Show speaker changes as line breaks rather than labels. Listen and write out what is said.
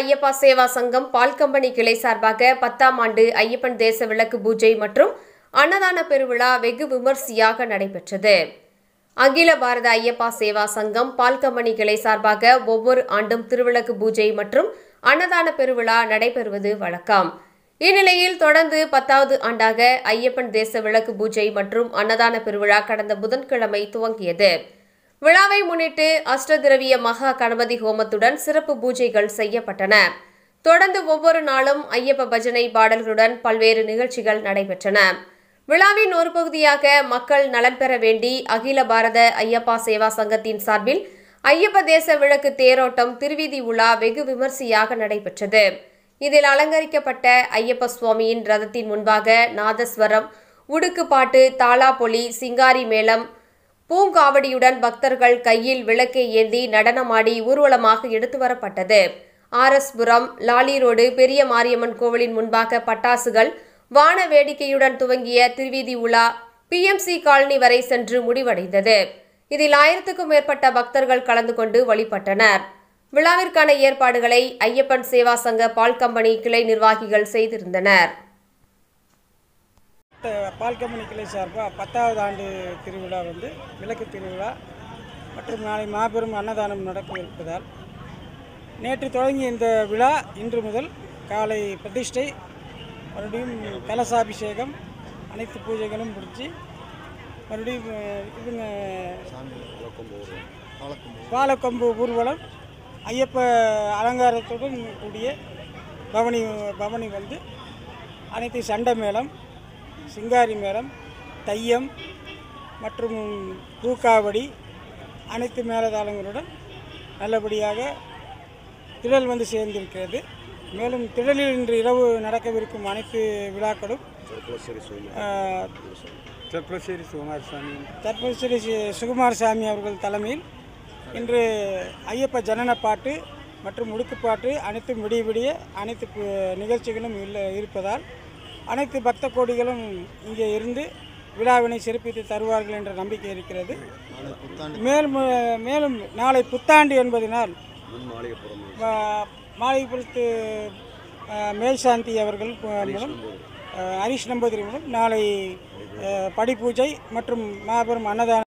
ஐயப்பா சேவா சங்கம் பால் கம்பெனி கிளை சார்பாக பத்தாம் ஆண்டு ஐயப்பன் தேச விளக்கு பூஜை மற்றும் அன்னதான பெருவிழா வெகு விமர்சையாக நடைபெற்றது அகில பாரத ஐயப்பா சேவா சங்கம் பால் கம்பெனி கிளை சார்பாக ஒவ்வொரு ஆண்டும் திருவிளக்கு பூஜை மற்றும் அன்னதான பெருவிழா நடைபெறுவது வழக்கம் இந்நிலையில் தொடர்ந்து பத்தாவது ஆண்டாக ஐயப்பன் தேச விளக்கு பூஜை மற்றும் அன்னதான பெருவிழா கடந்த புதன்கிழமை துவங்கியது விழாவை முன்னிட்டு அஷ்டதிரவிய மகா கணபதி ஹோமத்துடன் சிறப்பு பூஜைகள் செய்யப்பட்டன தொடர்ந்து ஒவ்வொரு நாளும் ஐயப்ப பஜனை பாடல்களுடன் பல்வேறு நிகழ்ச்சிகள் நடைபெற்றன விழாவின் ஒரு பகுதியாக மக்கள் நலன் பெற வேண்டி அகில பாரத ஐயப்பா சேவா சங்கத்தின் சார்பில் ஐயப்ப தேச விளக்கு தேரோட்டம் திருவீதி உலா வெகு விமர்சையாக நடைபெற்றது இதில் அலங்கரிக்கப்பட்ட ஐயப்ப சுவாமியின் ரதத்தின் முன்பாக நாதஸ்வரம் உடுக்குப்பாட்டு தாளாப்பொலி சிங்காரி மேளம் பூங்காவடியுடன் பக்தர்கள் கையில் விளக்கை ஏந்தி நடனமாடி ஊர்வலமாக எடுத்து வரப்பட்டது ஆர்எஸ்புரம் லாலி ரோடு பெரிய மாரியம்மன் கோவிலின் முன்பாக பட்டாசுகள் வான வேடிக்கையுடன் துவங்கிய திருவீதி உலா பிஎம்சி காலனி வரை சென்று முடிவடைந்தது இதில் ஆயிரத்துக்கும் மேற்பட்ட பக்தர்கள் கலந்து கொண்டு வழிபட்டனர் விழாவிற்கான ஏற்பாடுகளை ஐயப்பன் சேவா சங்க பால் கம்பெனி கிளை நிர்வாகிகள் செய்திருந்தனர்
பால் கம்பெனி கிளை சார்பாக பத்தாவது ஆண்டு திருவிழா வந்து விளக்கு திருவிழா மற்றும் நாளை மாபெரும் அன்னதானம் நடக்க இருப்பதால் நேற்று தொடங்கிய இந்த விழா இன்று முதல் காலை பிரதிஷ்டை மறுபடியும் கலசாபிஷேகம் அனைத்து பூஜைகளும் முடித்து மறுபடியும் அஹ், இவங்க பாலக்கொம்பு ஊர்வலம் ஐயப்ப அலங்காரத்துடன் கூடிய பவனி பவனி வந்து அனைத்து சண்டை மேளம் சிங்காரி மேளம் தையம் மற்றும் பூக்காவடி அனைத்து மேலதாளங்களுடன் நல்லபடியாக திடல் வந்து சேர்ந்திருக்கிறது மேலும் திடலில் இன்று இரவு நடக்கவிருக்கும் அனைத்து விழாக்களும் ஆஹ்,
சர்ப்பசேரி சுகுமார் சாமி
தற்போது ஸ்ரீ சு- சுகுமார் சாமி அவர்கள் தலைமையில் இன்று ஐயப்ப ஜனன பாட்டு மற்றும் முடுக்குப்பாட்டு அனைத்தும் விடிய விடிய அனைத்து பு- நிகழ்ச்சிகளும் இல்லை இருப்பதால் அனைத்து பக்த கோடிகளும் இங்கே இருந்து விழாவினை சிறப்பித்து தருவார்கள் என்ற நம்பிக்கை இருக்கிறது மேலும் மேலும் நாளை புத்தாண்டு என்பதனால் வா- மாளிகைப்புறத்து அஹ், மேல்சாந்தி அவர்கள் அஹ், மூலம் அஹ், ஹரிஷ் நம்பூதிரி மூலம் நாளை அஹ், படிப்பூஜை மற்றும் மாபெரும் அன்னதான